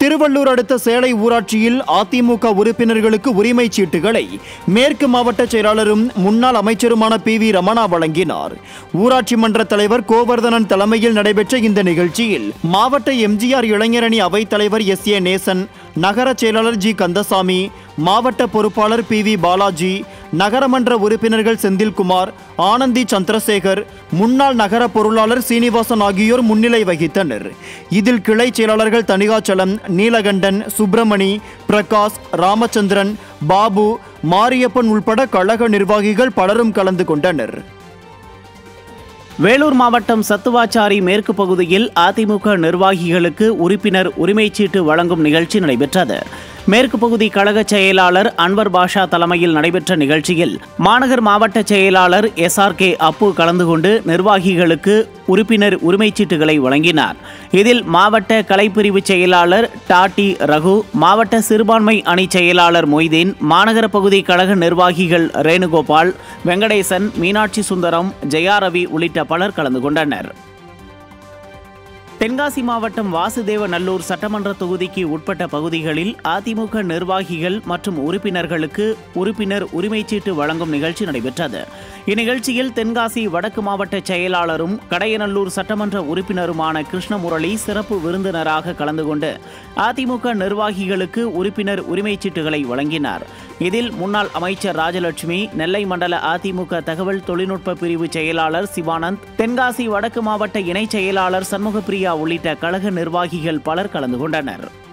திருவள்ளூர் அடுத்த சேலை ஊராட்சியில் அதிமுக உறுப்பினர்களுக்கு உரிமை சீட்டுகளை மேற்கு மாவட்ட செயலாளரும் முன்னாள் அமைச்சருமான பி வி ரமணா வழங்கினார் ஊராட்சி மன்ற தலைவர் கோவர்தனன் தலைமையில் நடைபெற்ற இந்த நிகழ்ச்சியில் மாவட்ட எம்ஜிஆர் இளைஞரணி அவைத் தலைவர் எஸ் ஏ நேசன் நகர செயலாளர் ஜி கந்தசாமி மாவட்ட பொறுப்பாளர் பி வி பாலாஜி நகரமன்ற உறுப்பினர்கள் செந்தில்குமார் ஆனந்தி சந்திரசேகர் முன்னாள் நகர பொருளாளர் சீனிவாசன் ஆகியோர் முன்னிலை வகித்தனர் இதில் கிளை செயலாளர்கள் தணிகாச்சலம் நீலகண்டன் சுப்பிரமணி பிரகாஷ் ராமச்சந்திரன் பாபு மாரியப்பன் உள்பட கழக நிர்வாகிகள் பலரும் கலந்து கொண்டனர் வேலூர் மாவட்டம் சத்துவாச்சாரி மேற்கு பகுதியில் அதிமுக நிர்வாகிகளுக்கு உறுப்பினர் உரிமைச்சீட்டு வழங்கும் நிகழ்ச்சி நடைபெற்றது மேற்கு பகுதி கழக செயலாளர் அன்வர் பாஷா தலைமையில் நடைபெற்ற நிகழ்ச்சியில் மாநகர் மாவட்ட செயலாளர் எஸ் ஆர் கே அப்பு கலந்து கொண்டு நிர்வாகிகளுக்கு உறுப்பினர் உரிமைச்சீட்டுகளை வழங்கினார் இதில் மாவட்ட கலைப்பிரிவு செயலாளர் டாடி ரகு மாவட்ட சிறுபான்மை அணி செயலாளர் மொய்தீன் மாநகர பகுதி கழக நிர்வாகிகள் ரேணுகோபால் வெங்கடேசன் மீனாட்சி சுந்தரம் ஜெயாரவி உள்ளிட்ட பலர் கலந்து கொண்டனர் தென்காசி மாவட்டம் வாசுதேவ நல்லூர் சட்டமன்ற தொகுதிக்கு உட்பட்ட பகுதிகளில் அதிமுக நிர்வாகிகள் மற்றும் உறுப்பினர்களுக்கு உறுப்பினர் உரிமைச்சீட்டு வழங்கும் நிகழ்ச்சி நடைபெற்றது இந்நிகழ்ச்சியில் தென்காசி வடக்கு மாவட்ட செயலாளரும் கடையநல்லூர் சட்டமன்ற உறுப்பினருமான கிருஷ்ணமுரளி சிறப்பு விருந்தினராக கலந்து கொண்டு அதிமுக நிர்வாகிகளுக்கு உறுப்பினர் உரிமைச்சீட்டுகளை வழங்கினார் இதில் முன்னாள் அமைச்சர் ராஜலட்சுமி நெல்லை மண்டல அதிமுக தகவல் தொழில்நுட்ப பிரிவு செயலாளர் சிவானந்த் தென்காசி வடக்கு மாவட்ட இணைச் செயலாளர் சண்முகப்பிரியா உள்ளிட்ட கழக நிர்வாகிகள் பலர் கலந்து கொண்டனர்